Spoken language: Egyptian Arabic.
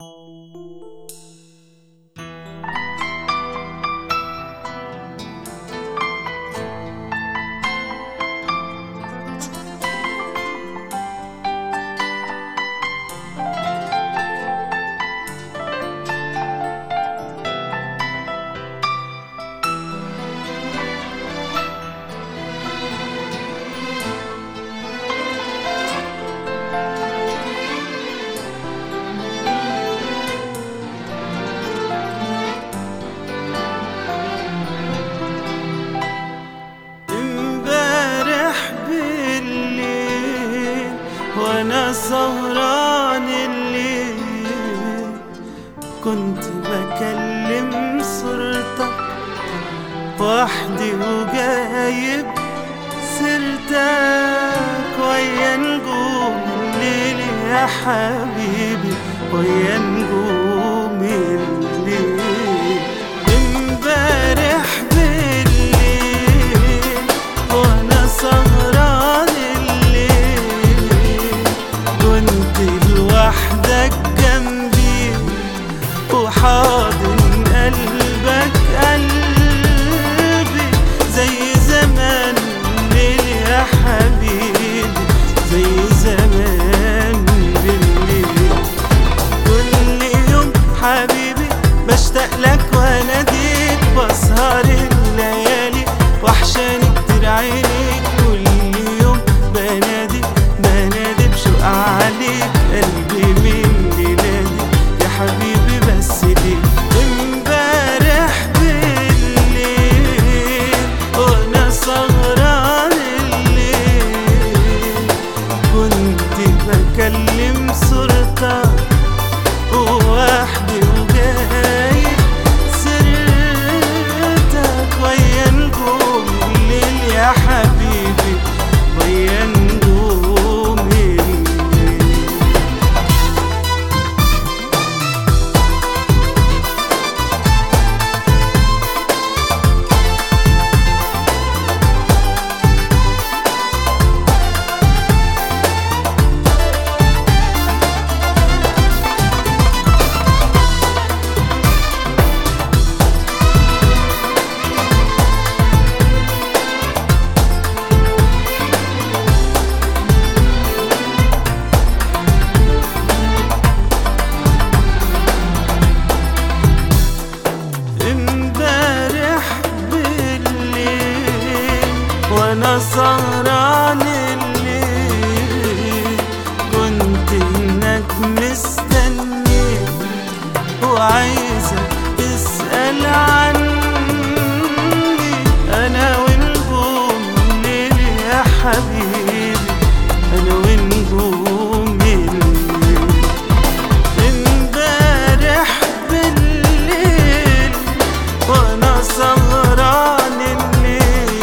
امبارح بالليل وانا سهران الليل كنت بكلم صورتك وحدي وجايب سيرتك ويا نجوم الليل يا حبيبي ويا نجوم الليل امبارح بالليل وانا سهران الليل كنت لوحدك جنبي وحاضن قلبك قلبي زي زمان الليل يا حبيبي زي زمان بالليل كل يوم حبيبي بشتاق لك واناديك بسهر الليالي وحشاني كتير عينيك كل يوم بنادي بنادي بشوق عليك قلبي من ليلادي يا حبيبي بس ليك امبارح بالليل وانا سهران الليل كنت بكلم صورتك وحدي وجايب سيرتك ويا نجوم الليل يا حبيبي ويا نجوم الليل امبارح بالليل وانا سهران الليل كنت هناك مستني وعايز